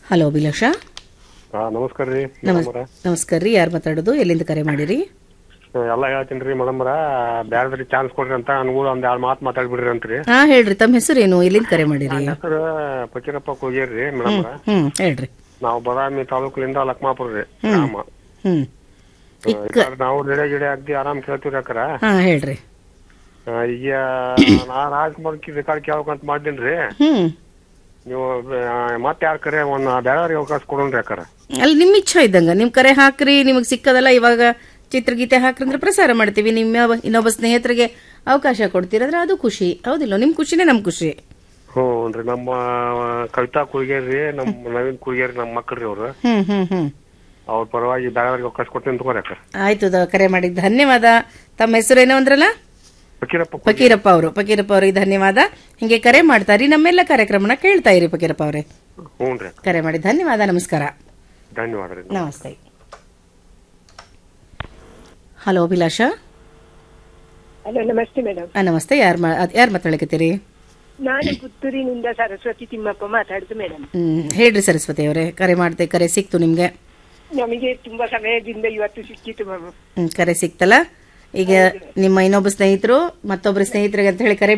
hello ಅಭಿಲಾಷ ಹಾ ನಮಸ್ಕಾರ ರೀ ನಮಸ್ ಮೇಡಮ್ರ ನಮಸ್ಕಾರ ರೀ ಯಾರು ಮಾತಾಡೋದು ಎಲ್ಲಿಂದ ಕರೆ ಮಾಡಿರಿ ಎಲ್ಲ ಹೇಳ್ತೀನಿ ರೀ ಮೇಡಮ್ರ ಬ್ಯಾರ್ದ್ರಿ ಚಾನ್ಸ್ ಕೊಡ್ರಿ ಅಂತ ನನಗೂ ಒಂದ್ ಎರಡ್ ಮಾತು ಮಾತಾಡ್ಬಿಡ್ರಿ ಅಂತ್ರಿ ಹಾ ಹೇಳ್ರಿ ತಮ್ಮ ಹೆಸರೇನು ಎಲ್ಲಿಂದ ಕರೆ ಮಾಡಿರಿ ಹೆಸರು ಫಕೀರಪ್ಪ ಕೂಗೇರಿ ಮೇಡಮ್ರ ಹ್ಮ್ ಹೇಳ್ರಿ ನಾವು ಬದಾಮಿ ತಾಲೂಕಿನಿಂದ ಲಕ್ಮಾಪುರ ರೀ ಗ್ರಾಮ ಹ್ಮ್ ಇಲ್ಲಾಂದ್ರೆ ನಾವು ಗಿಡ ಗಿಡ ಅಗ್ದಿ ಆರಾಮ್ ಕೇಳ್ತೀವಿ ಅಕ್ಕಾರ ಹಾ ಹೇಳ್ರಿ ಈಗ ನಾ ರಾಜ್ಕುಮಾರ್ ರೆಕಾರ್ಡ್ ಕೇಳ್ಬೇಕಂತ ಮಾಡಿನ್ರಿ ಹ್ಮ್ ನೀವು ಆ, ಮತ್ತೆ ಯಾರ ಕರೆ ಒಂದ್ ಬೇರೆಯವ್ರಿಗೆ ಅವಕಾಶ ಕೊಡೋಣ್ರಿ ಅಕ್ಕಾರ ಅಲ್ಲಿ ನಿಮ್ಮ ಇಚ್ಛೆ ಇದ್ದಂಗ ನಿಮ್ ಕರೆ ಹಾಕ್ರಿ ನಿಮಗೆ ಸಿಕ್ಕದಲ್ಲ ಇವಾಗ ಚಿತ್ರಗೀತೆ ಹಾಕ್ರಂದ್ರೆ ಪ್ರಸಾರ ಮಾಡ್ತೀವಿ ನಿಮ್ಮ ಇನ್ನೊಬ್ಬ ಸ್ನೇಹಿತರಿಗೆ ಅವಕಾಶ ಕೊಡ್ತೀರಂದ್ರೆ ಅದು ಖುಷಿ ಹೌದಿಲ್ಲ ನಿಮ್ ಖುಷಿನೇ ನಮ್ ಖುಷಿ ಹ್ಞೂ ರೀ ನಮ್ಮ ಕವಿತಾ ಕುಯ್ಗೇರಿ ನಮ್ಮ ನವೀನ್ ಕುಯ್ಗೇರಿ ನಮ್ಮ ಮಕ್ಕಳ್ರಿ ಅವ್ರು ಹ್ಮ್ ಹ್ಮ್ ಹ್ಮ್ ಅವ್ರ ಪರವಾಗಿ ಬೇರೆಯವ್ರಿಗೆ ಅವಕಾಶ ಕೊಡ್ತೀನಿ ತಗೋರಿ ಅಕ್ಕ ಆಯ್ತು ದ- ಕರೆ ಮಾಡಿದ್ ಧನ್ಯವಾದ ತಮ್ಮ ಹೆಸರೇನೋ ಅಂದ್ರಲ್ಲ ಫಕೀರಪ್ಪ ಫಕೀರಪ್ಪ ಅವರು ಫಕೀರಪ್ಪ ಅವರಿಗೆ ಧನ್ಯವಾದ ಹಿಂಗೆ ಕರೆ ಮಾಡ್ತಾರಿ ನಮ್ಮೆಲ್ಲ ಕಾರ್ಯಕ್ರಮನ ಕೇಳ್ತಾ ಇರಿ ಫಕೀರಪ್ಪ ಅವರೇ ಹ್ಞೂ ರೀ ಕರೆ ಮಾಡಿ ಧನ್ಯವಾದ ನಮಸ್ಕಾರ ಧನ್ಯವಾದ ರೀ ನಮಸ್ತೆ ಹಲೋ ಅಭಿಲಾಷ ಹಲೋ ನಮಸ್ತೆ ಮೇಡಮ್ ಆ, ನಮಸ್ತೆ ಯಾರು ಯಾರು ಮಾತಾಡಕತ್ತೀರಿ ನಾನು ಪುತ್ತೂರಿನಿಂದ ಸರಸ್ವತಿ ತಿಮ್ಮಪ್ಪ ಮಾತಾಡುದು ಮೇಡಮ್ ಹ್ಮ್ ಹೇಳ್ರಿ ಸರಸ್ವತಿ ಅವರೇ ಕರೆ ಮಾಡ್ದೆ ಕರೆ ಸಿಕ್ತು ನಿಮ್ಗೆ ನಮಗೆ ತುಂಬಾ ಸಮಯದಿಂದ ಇವತ್ತು ಸಿಕ್ಕಿತು ಮ್ಯಾಮ್ ಹ್ಮ್, ಕರೆ ಸಿಕ್ತಲ್ಲ ಈಗ ನಿಮ್ಮ ಇನ್ನೊಬ್ಬ ಸ್ನೇಹಿತರು ಮತ್ತೊಬ್ಬರ ಸ್ನೇಹಿತರಿಗೆ ಅಂತ ಹೇಳಿ ಕರೆ